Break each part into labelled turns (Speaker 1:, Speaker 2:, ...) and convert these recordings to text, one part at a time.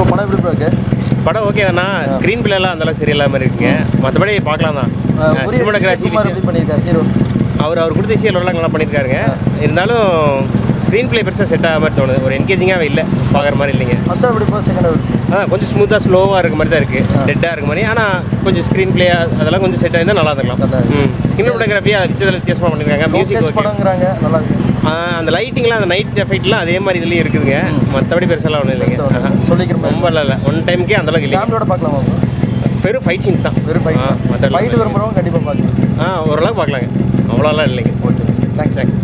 Speaker 1: Bro படம் எப்படி bro இருக்கு
Speaker 2: படம் ஓகே தானா ஸ்க்ரீன் பிளேலாம் அந்தளவுக்கு சரியில்லாத மாதிரி இருக்குங்க மற்றபடி பார்க்கலாம் தான் சினிமாட்டோகிராஃபி
Speaker 1: குமார் எப்படி பண்ணியிருக்காரு ஹீரோ
Speaker 2: அவர் அவர் கொடுத்த விஷயம் எல்லாம் நல்லா பண்ணியிருக்காருங்க இருந்தாலும் ஸ்க்ரீன் பிளே பெருசாக செட் ஆக மாதிரி தோணுது ஒரு என்கேஜிங்காகவே இல்லை பார்க்குற மாதிரி இல்லைங்க
Speaker 1: ஃபர்ஸ்ட் எப்படி ப்ரோ செகண்ட் எப்படி
Speaker 2: அதான் கொஞ்சம் ஸ்மூத்தாக ஸ்லோவாக இருக்க மாதிரி தான் இருக்குது டெட்டாக இருக்க மாதிரி ஆனால் கொஞ்சம் ஸ்க்ரீன் பிளே அதெல்லாம் கொஞ்சம் செட் ஆகிருந்தால் நல்லா
Speaker 1: நல்லா
Speaker 2: இருக்கலாம் ம் ஸ்கின் ஃபோட்டோகிராஃபி வச்சதில் வித்தியாசமாக பண்ணியிருக்காங்க மியூசிக்
Speaker 1: லோகேஷ் படங்கிறாங்க நல்லா இருக்கு
Speaker 2: அந்த லைட்டிங்லாம் அந்த நைட் எஃபெக்ட்லாம் அதே மாதிரி இதுலேயும் இருக்குதுங்க மற்றபடி பெருசாலாம் ஒன்றும் இல்லைங்க
Speaker 1: பெருசா ஒண்ணும் இல்ல. சொல்லிக்கிற மாதிரி.
Speaker 2: ரொம்ப இல்லை ஒன் டைமுக்கே அந்தளவுக்கு இல்லைங்க
Speaker 1: ஃபேமிலியோட பார்க்கலாமா ப்ரோ
Speaker 2: வெறும் ஃபைட் சீன்ஸ் தான்
Speaker 1: வெறும் ஃபைட்
Speaker 2: ஆ, மத்தபடி
Speaker 1: ஃபைட் விரும்புகிறவங்க கண்டிப்பாக பார்க்கலாம்
Speaker 2: ஆ ஓரளவுக்கு பார்க்கலாங்க அவ்வளோலாம் இல்லைங்க
Speaker 1: ஓகே தேங்க்ஸ் தேங்க்ஸ்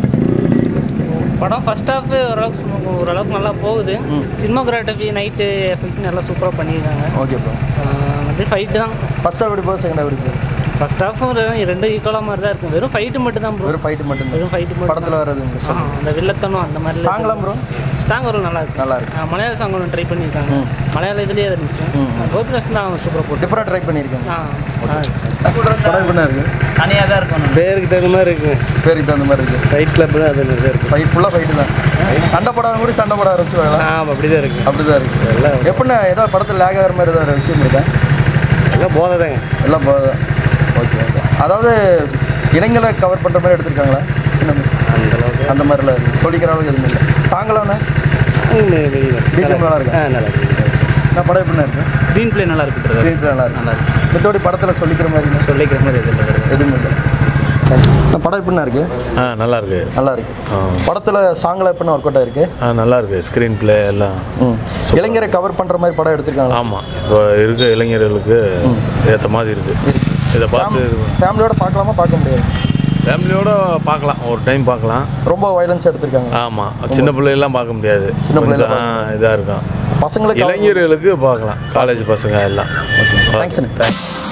Speaker 3: படம் ஃபர்ஸ்ட் ஹாஃப் ஓரளவுக்கு சும்மா- ஓரளவுக்கு நல்லா போகுது சினிமோகிராஃபி நைட்டு எஃபெக்ட்ஸ் நல்லா சூப்பராக பண்ணியிருக்காங்க
Speaker 1: ஓகே ப்ரோ
Speaker 3: ஆஹ் வந்து ஃபைட் தான்
Speaker 1: ஃபர்ஸ்ட் எப்படி ப்ரோ செகண்ட் எப்படி ப்ரோ
Speaker 3: ஃபர்ஸ்ட் ஹாஃபும் ரெண்டு ஈக்குவலாக மாதிரி தான் இருக்குது வெறும் ஃபைட்டு மட்டும் தான் ப்ரோ
Speaker 1: வெறும் ஃபைட் மட்டும்
Speaker 3: வெறும் ஃபைட்டு மட்டும்
Speaker 1: படத்தில் வர்றது
Speaker 3: ஆ, அந்த வில்லத்தனம் அந்த மாதிரி
Speaker 1: சாங்கலாம் ப்ரோ
Speaker 3: சாங் ஒரு நல்லா இருக்கு
Speaker 1: நல்லா இருக்கு
Speaker 3: ஆ, மலையாள சாங் ஒன்று ட்ரை பண்ணியிருக்காங்க மலையாள இதுலேயே இருந்துச்சு கோபிதாஸ் தான் அவங்க சூப்பராக போட்டு
Speaker 1: டிஃப்ரெண்ட் ட்ரை பண்ணியிருக்காங்க
Speaker 3: ஆ நல்லா இருந்துச்சு.
Speaker 1: படம் எப்படி இருக்கு
Speaker 3: தனியாக தான் இருக்கணும்
Speaker 4: பேருக்கு தகுந்த மாதிரி இருக்குங்க
Speaker 1: பேருக்கு தகுந்த மாதிரி இருக்கு
Speaker 4: ஃபைட் கிளப் தான் அது மாதிரி தான் இருக்கு
Speaker 1: ஃபைட் ஃபுல்லாக ஃபைட்டு தான் சண்டை படம் கூட சண்டை படம் ஆரம்பிச்சு வரலாம்
Speaker 4: ஆமாம் அப்படி தான் இருக்கு
Speaker 1: அப்படி தான் இருக்கு
Speaker 4: எல்லாம்
Speaker 1: எப்படின்னா ஏதாவது படத்தில் லேக் ஆகிற மாதிரி ஏதாவது விஷயம் இருக்கா
Speaker 4: எல்லாம் போதை தாங்க
Speaker 1: எல்லாம் போதும் ஓகே ஓகே அதாவது இளைஞர்களை கவர் பண்ணுற மாதிரி எடுத்திருக்காங்களா சின்ன மிஸ்
Speaker 4: அந்த அளவுக்கு
Speaker 1: அந்த மாதிரிலாம் இருக்கு சொல்லிக்கிற அளவுக்கு எதுவும் இல்லை சாங்கலாம்ண்ணே BGM நல்லா இருக்கா?
Speaker 4: ஆ நல்லா இருக்கு
Speaker 1: நான் படம் எப்படிண்ணா இருக்கு
Speaker 3: ஸ்க்ரீன் ப்ளே நல்லா இருக்கு
Speaker 1: ஸ்க்ரீன் பிளே நல்லா இருக்கு மித்தபடி படத்தில் சொல்லிக்கிற மாதிரி
Speaker 3: சொல்லிக்கிற மாதிரி எதுவும் இல்லை
Speaker 1: எதுவும் இல்லை நான் படம் எப்படிண்ணா இருக்கு
Speaker 5: ஆ நல்லா இருக்கு
Speaker 1: நல்லா இருக்கு படத்தில் சாங்கில் எப்படிண்ணா ஒர்க் அவுட் ஆயிருக்கு
Speaker 5: ஆ நல்லா இருக்கு ஸ்க்ரீன் ப்ளே எல்லாம்
Speaker 1: ம் இளைஞரை கவர் பண்ணுற மாதிரி படம் எடுத்திருக்காங்களா
Speaker 5: ஆமாம் இப்போ இருக்க இளைஞர்களுக்கு ஏற்ற மாதிரி இருக்கு இதை பார்த்து
Speaker 1: ஃபேமிலியோட பார்க்கலாமா பார்க்க முடியாது
Speaker 5: ஃபேமிலியோட பார்க்கலாம் ஒரு டைம் பார்க்கலாம்
Speaker 1: ரொம்ப வயலன்ஸ் எடுத்திருக்காங்க
Speaker 5: ஆமாம் சின்ன பிள்ளையெல்லாம் பார்க்க முடியாது
Speaker 1: சின்ன
Speaker 5: கொஞ்சம் இதாக இருக்கும்
Speaker 1: பசங்களுக்கு
Speaker 5: இளைஞர்களுக்கு பார்க்கலாம் காலேஜ் பசங்க எல்லாம்
Speaker 1: தேங்க்ஸ்ண்ணே
Speaker 5: தேங்க்ஸ்